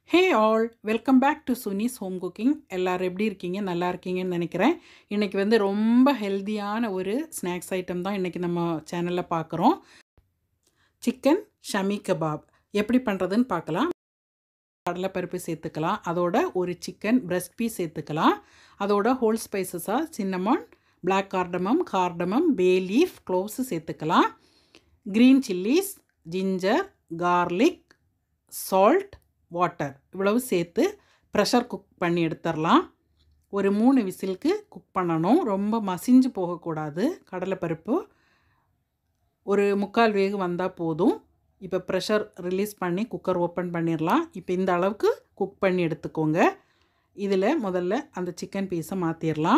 hey all welcome back to Suni's home cooking எல்லோரும் எப்படி இருக்கீங்க நல்லா இருக்கீங்கன்னு நினைக்கிறேன் இன்றைக்கி வந்து ரொம்ப ஹெல்த்தியான ஒரு ஸ்நாக்ஸ் ஐட்டம் தான் இன்றைக்கி நம்ம சேனலில் பார்க்குறோம் சிக்கன் ஷமி கபாப் எப்படி பண்ணுறதுன்னு பார்க்கலாம் கடலைப்பருப்பு சேர்த்துக்கலாம் அதோட ஒரு சிக்கன் பிரஸ்ட் பீஸ் சேர்த்துக்கலாம் அதோட ஹோல் ஸ்பைசஸாக cinnamon black cardamom cardamom bay leaf cloves சேர்த்துக்கலாம் green chillies ginger garlic salt water இவ்வளவு சேர்த்து ப்ரெஷர் குக் பண்ணி எடுத்துடலாம் ஒரு மூணு விசிலுக்கு குக் பண்ணணும் ரொம்ப மசிஞ்சு போகக்கூடாது கடலைப்பருப்பு ஒரு முக்கால் வேகு வந்தால் போதும் இப்போ ப்ரெஷர் ரிலீஸ் பண்ணி குக்கர் ஓப்பன் பண்ணிடலாம் இப்போ இந்த அளவுக்கு குக் பண்ணி எடுத்துக்கோங்க இதில் முதல்ல அந்த சிக்கன் பீஸை மாற்றிடலாம்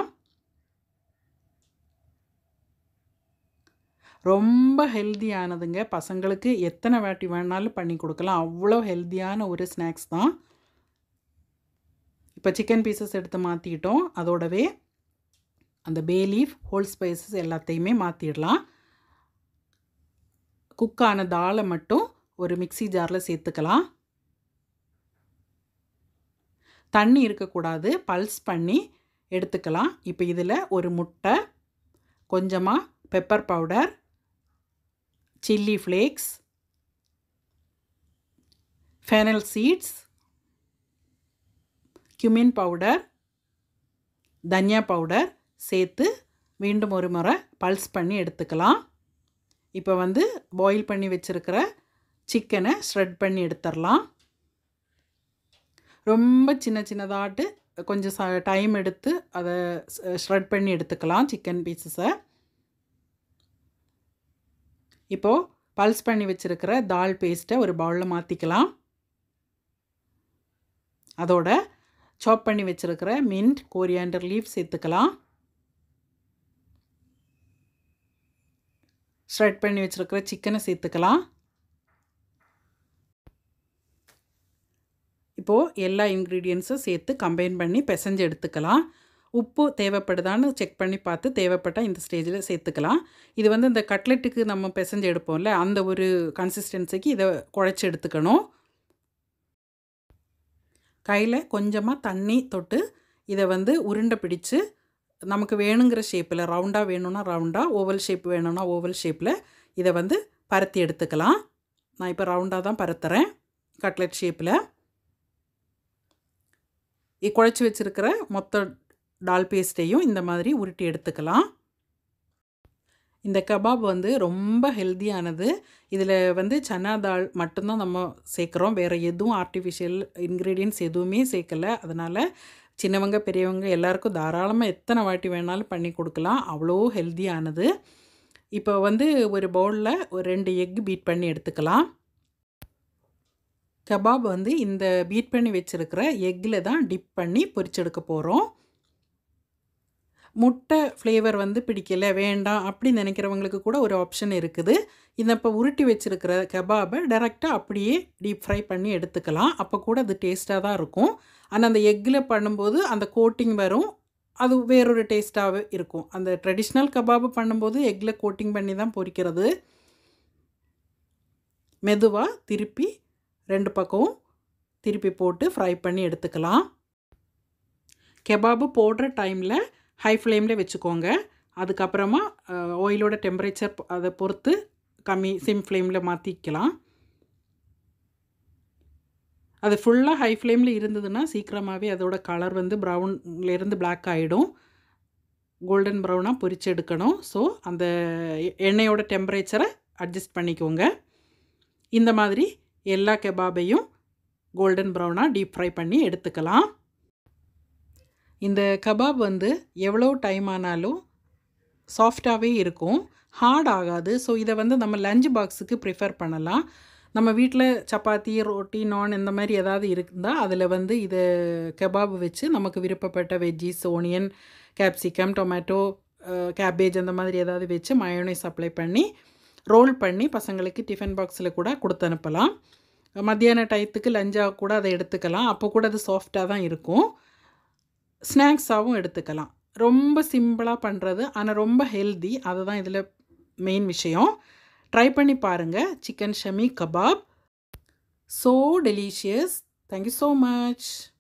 ரொம்ப ஹெல்த்தியானதுங்க பசங்களுக்கு எத்தனை வாட்டி வேணாலும் பண்ணி கொடுக்கலாம் அவ்வளோ ஹெல்த்தியான ஒரு ஸ்நாக்ஸ் தான் இப்போ சிக்கன் பீசஸ் எடுத்து மாற்றிக்கிட்டோம் அதோடவே அந்த பே லீஃப் ஹோல் ஸ்பைசஸ் எல்லாத்தையுமே மாற்றிடலாம் குக்கான தாளை மட்டும் ஒரு மிக்சி ஜாரில் சேர்த்துக்கலாம் தண்ணி இருக்கக்கூடாது பல்ஸ் பண்ணி எடுத்துக்கலாம் இப்போ இதில் ஒரு முட்டை கொஞ்சமாக pepper powder chilli flakes fennel seeds cumin powder தனியா பவுடர் சேர்த்து மீண்டும் ஒரு முறை பல்ஸ் பண்ணி எடுத்துக்கலாம் இப்போ வந்து பாயில் பண்ணி வச்சுருக்கிற சிக்கனை ஷ்ரெட் பண்ணி எடுத்துடலாம் ரொம்ப சின்ன சின்னதாட்டு கொஞ்சம் ச டைம் எடுத்து அதை ஷ்ரெட் பண்ணி எடுத்துக்கலாம் சிக்கன் பீசஸை இப்போது பல்ஸ் பண்ணி வச்சுருக்கிற தால் பேஸ்ட்டை ஒரு பவுலில் மாற்றிக்கலாம் அதோட சாப் பண்ணி வச்சுருக்கிற மின்ட் கோரியாண்டர் லீஃப் சேர்த்துக்கலாம் ஷ்ரெட் பண்ணி வச்சுருக்கிற சிக்கனை சேர்த்துக்கலாம் இப்போது எல்லா இன்க்ரீடியன்ஸும் சேர்த்து கம்பைன் பண்ணி பிசைஞ்சு எடுத்துக்கலாம் உப்பு தேவைப்படுதான்னு செக் பண்ணி பார்த்து தேவைப்பட்டால் இந்த ஸ்டேஜில் சேர்த்துக்கலாம் இது வந்து இந்த கட்லெட்டுக்கு நம்ம பிசைஞ்சு எடுப்போம்ல அந்த ஒரு கன்சிஸ்டன்சிக்கு இதை குழைச்சி எடுத்துக்கணும் கையில் கொஞ்சமாக தண்ணி தொட்டு இதை வந்து உருண்டை பிடிச்சு நமக்கு வேணுங்கிற ஷேப்பில் ரவுண்டாக வேணும்னா ரவுண்டாக ஓவல் ஷேப் வேணும்னா ஓவல் ஷேப்பில் இதை வந்து பரத்தி எடுத்துக்கலாம் நான் இப்போ ரவுண்டாக தான் பரத்துறேன் கட்லெட் ஷேப்பில் குழச்சி வச்சுருக்கிற மொத்த டால் பேஸ்ட்டையும் இந்த மாதிரி உருட்டி எடுத்துக்கலாம் இந்த கபாப் வந்து ரொம்ப ஹெல்த்தியானது இதில் வந்து சன்னா தால் மட்டும்தான் நம்ம சேர்க்குறோம் வேறு எதுவும் ஆர்டிஃபிஷியல் இன்க்ரீடியன்ட்ஸ் எதுவுமே சேர்க்கலை அதனால் சின்னவங்க பெரியவங்க எல்லாருக்கும் தாராளமாக எத்தனை வாட்டி வேணாலும் பண்ணி கொடுக்கலாம் அவ்வளோ ஹெல்த்தியானது இப்போ வந்து ஒரு பவுலில் ஒரு ரெண்டு எக் பீட் பண்ணி எடுத்துக்கலாம் கபாப் வந்து இந்த பீட் பண்ணி வச்சுருக்கிற எக்கில் தான் டிப் பண்ணி பொரிச்செடுக்க போகிறோம் முட்டை ஃப்ளேவர் வந்து பிடிக்கல வேண்டாம் அப்படி நினைக்கிறவங்களுக்கு கூட ஒரு ஆப்ஷன் இருக்குது இந்த இப்போ உருட்டி வச்சுருக்கிற கபாபை டேரெக்டாக அப்படியே டீப் ஃப்ரை பண்ணி எடுத்துக்கலாம் அப்போ கூட அது டேஸ்ட்டாக தான் இருக்கும் ஆனால் அந்த எக்கில் பண்ணும்போது அந்த கோட்டிங் வரும் அது வேறொரு டேஸ்ட்டாகவே இருக்கும் அந்த ட்ரெடிஷ்னல் கபாபு பண்ணும்போது எக்கில் கோட்டிங் பண்ணி தான் பொரிக்கிறது மெதுவாக திருப்பி ரெண்டு பக்கமும் திருப்பி போட்டு ஃப்ரை பண்ணி எடுத்துக்கலாம் கெபாபு போடுற டைமில் ஹை ஃப்ளேமில் வச்சுக்கோங்க அதுக்கப்புறமா ஆயிலோட டெம்பரேச்சர் அதை பொறுத்து கம்மி சிம் ஃப்ளேமில் மாற்றிக்கலாம் அது ஃபுல்லாக ஹை ஃப்ளேமில் இருந்ததுன்னா சீக்கிரமாகவே அதோட கலர் வந்து ப்ரௌன்லேருந்து பிளாக் ஆகிடும் கோல்டன் ப்ரௌனாக பொரிச்சு எடுக்கணும் ஸோ அந்த எண்ணெயோட டெம்பரேச்சரை அட்ஜஸ்ட் பண்ணிக்கோங்க இந்த மாதிரி எல்லா கெபாபையும் கோல்டன் ப்ரௌனாக டீப் ஃப்ரை பண்ணி எடுத்துக்கலாம் இந்த கபாப் வந்து எவ்வளோ டைம் ஆனாலும் சாஃப்டாகவே இருக்கும் ஹார்ட் ஆகாது ஸோ இதை வந்து நம்ம லஞ்ச் பாக்ஸுக்கு ப்ரிஃபர் பண்ணலாம் நம்ம வீட்டில் சப்பாத்தி ரொட்டி நான் இந்த மாதிரி ஏதாவது இருந்தால் அதில் வந்து இதை கபாப் வச்சு நமக்கு விருப்பப்பட்ட veggies onion capsicum tomato cabbage அந்த மாதிரி ஏதாவது வச்சு மயோனைஸ் அப்ளை பண்ணி ரோல் பண்ணி பசங்களுக்கு டிஃபன் பாக்ஸில் கூட கொடுத்து அனுப்பலாம் மத்தியான டயத்துக்கு லஞ்சாக கூட அதை எடுத்துக்கலாம் அப்போ கூட அது சாஃப்டாக தான் இருக்கும் ஸ்நாக்ஸாகவும் எடுத்துக்கலாம் ரொம்ப சிம்பிளாக பண்ணுறது ஆனால் ரொம்ப ஹெல்தி அதுதான் இதில் மெயின் விஷயம் ட்ரை பண்ணி பாருங்கள் chicken shami kebab so delicious thank you so much